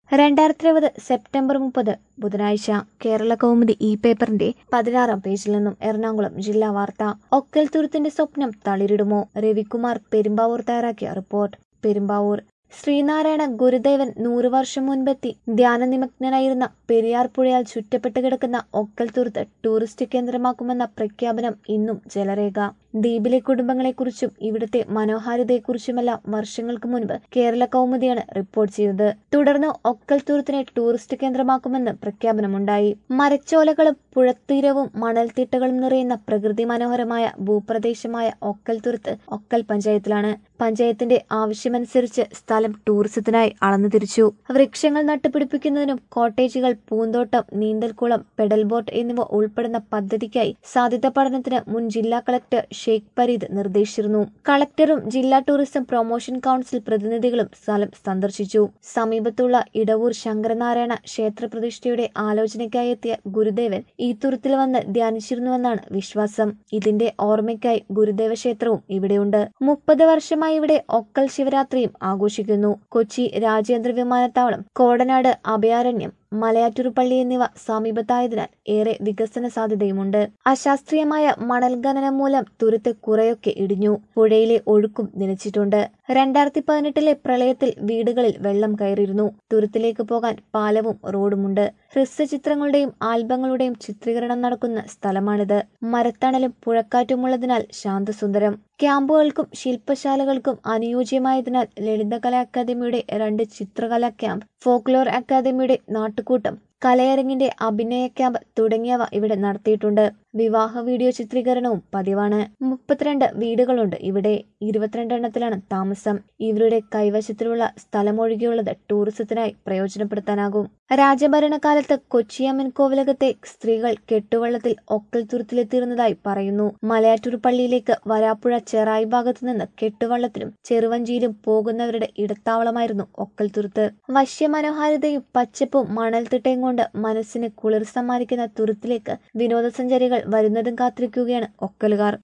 രണ്ടായിരത്തി ഇരുപത് സെപ്റ്റംബർ മുപ്പത് ബുധനാഴ്ച കേരള കൗമുദി ഇ പേപ്പറിന്റെ പതിനാറാം പേജിൽ നിന്നും എറണാകുളം ജില്ലാ വാർത്ത ഒക്കൽ തുരുത്തിന്റെ സ്വപ്നം തളിരിടുമോ രവികുമാർ പെരുമ്പാവൂർ തയ്യാറാക്കിയ റിപ്പോർട്ട് പെരുമ്പാവൂർ ശ്രീനാരായണ ഗുരുദേവൻ നൂറു വർഷം മുൻപെത്തി ധ്യാനനിമഗ്നനായിരുന്ന പെരിയാർ പുഴയാൽ ചുറ്റപ്പെട്ട് കിടക്കുന്ന ഒക്കൽ തുരുത്ത് ടൂറിസ്റ്റ് കേന്ദ്രമാക്കുമെന്ന പ്രഖ്യാപനം ഇന്നും ജലരേഖ ദ്വീപിലെ കുടുംബങ്ങളെക്കുറിച്ചും ഇവിടുത്തെ മനോഹാരിതയെക്കുറിച്ചുമെല്ലാം വർഷങ്ങൾക്ക് മുൻപ് കേരള കൗമുദിയാണ് റിപ്പോർട്ട് ചെയ്തത് തുടർന്ന് ഒക്കൽ തുരുത്തിനെ ടൂറിസ്റ്റ് കേന്ദ്രമാക്കുമെന്ന് പ്രഖ്യാപനമുണ്ടായി മരച്ചോലകളും പുഴത്തീരവും മണൽത്തിട്ടകളും നിറയുന്ന പ്രകൃതി മനോഹരമായ ഭൂപ്രദേശമായ ഒക്കൽ തുരുത്ത് ഒക്കൽ പഞ്ചായത്തിലാണ് പഞ്ചായത്തിന്റെ ആവശ്യമനുസരിച്ച് സ്ഥലം ടൂറിസത്തിനായി അളന്നു തിരിച്ചു വൃക്ഷങ്ങൾ നട്ടുപിടിപ്പിക്കുന്നതിനും കോട്ടേജുകൾ പൂന്തോട്ടം നീന്തൽക്കുളം പെഡൽ ബോട്ട് എന്നിവ ഉൾപ്പെടുന്ന പദ്ധതിക്കായി സാധ്യത പഠനത്തിന് മുൻ ജില്ലാ കളക്ടർ ഷെയ്ഖ് പരീദ് നിർദ്ദേശിച്ചിരുന്നു കളക്ടറും ജില്ലാ ടൂറിസം പ്രൊമോഷൻ കൌൺസിൽ പ്രതിനിധികളും സ്ഥലം സന്ദർശിച്ചു സമീപത്തുള്ള ഇടവൂർ ശങ്കരനാരായണ ക്ഷേത്ര പ്രതിഷ്ഠയുടെ ആലോചനയ്ക്കായി എത്തിയ ഗുരുദേവൻ ഈ തുരുത്തിൽ വന്ന് ധ്യാനിച്ചിരുന്നുവെന്നാണ് വിശ്വാസം ഇതിന്റെ ഓർമ്മയ്ക്കായി ഗുരുദേവ ക്ഷേത്രവും ഇവിടെയുണ്ട് മുപ്പത് വർഷമായി ഇവിടെ ഒക്കൽ ശിവരാത്രിയും ആഘോഷിക്കുന്നു കൊച്ചി രാജ്യാന്തര വിമാനത്താവളം കോടനാട് അഭയാരണ്യം മലയാറ്റൂർ പള്ളി എന്നിവ സമീപത്തായതിനാൽ ഏറെ വികസന സാധ്യതയുമുണ്ട് അശാസ്ത്രീയമായ മണൽ ഖനനം മൂലം തുരുത്ത് കുറെയൊക്കെ ഇടിഞ്ഞു പുഴയിലെ ഒഴുക്കും നിലച്ചിട്ടുണ്ട് രണ്ടായിരത്തി പതിനെട്ടിലെ പ്രളയത്തിൽ വീടുകളിൽ വെള്ളം കയറിയിരുന്നു തുരുത്തിലേക്ക് പോകാൻ പാലവും റോഡുമുണ്ട് ഹ്രസ്വചിത്രങ്ങളുടെയും ആൽബങ്ങളുടെയും ചിത്രീകരണം നടക്കുന്ന സ്ഥലമാണിത് മരത്തണലും പുഴക്കാറ്റുമുള്ളതിനാൽ ശാന്തസുന്ദരം ക്യാമ്പുകൾക്കും ശില്പശാലകൾക്കും അനുയോജ്യമായതിനാൽ ലളിതകലാ അക്കാദമിയുടെ രണ്ട് ചിത്രകലാ ക്യാമ്പ് ഫോക്ലോർ അക്കാദമിയുടെ നാട്ടുകൂട്ടം കലയരങ്ങിന്റെ അഭിനയ ക്യാമ്പ് തുടങ്ങിയവ ഇവിടെ നടത്തിയിട്ടുണ്ട് വിവാഹ വീഡിയോ ചിത്രീകരണവും പതിവാണ് മുപ്പത്തിരണ്ട് വീടുകളുണ്ട് ഇവിടെ ഇരുപത്തിരണ്ട് എണ്ണത്തിലാണ് താമസം ഇവരുടെ കൈവശത്തിലുള്ള സ്ഥലമൊഴികെയുള്ളത് ടൂറിസത്തിനായി പ്രയോജനപ്പെടുത്താനാകും രാജഭരണകാലത്ത് കൊച്ചിയമ്മൻ കോവിലകത്തെ സ്ത്രീകൾ കെട്ടുവള്ളത്തിൽ ഒക്കൽ തുരുത്തിലെത്തിയിരുന്നതായി പറയുന്നു മലയാറ്റൂർ പള്ളിയിലേക്ക് വരാപ്പുഴ ചെറായി ഭാഗത്തു നിന്ന് കെട്ടുവള്ളത്തിലും ചെറുവഞ്ചിയിലും പോകുന്നവരുടെ ഇടത്താവളമായിരുന്നു ഒക്കൽ തുരുത്ത് വശ്യമനോഹാരിതയും പച്ചപ്പും മണൽത്തിട്ടയും കൊണ്ട് മനസ്സിന് കുളിർ സമ്മാനിക്കുന്ന തുരുത്തിലേക്ക് വിനോദസഞ്ചാരികൾ വരുന്നതും കാത്തിരിക്കുകയാണ് ഒക്കലുകാർ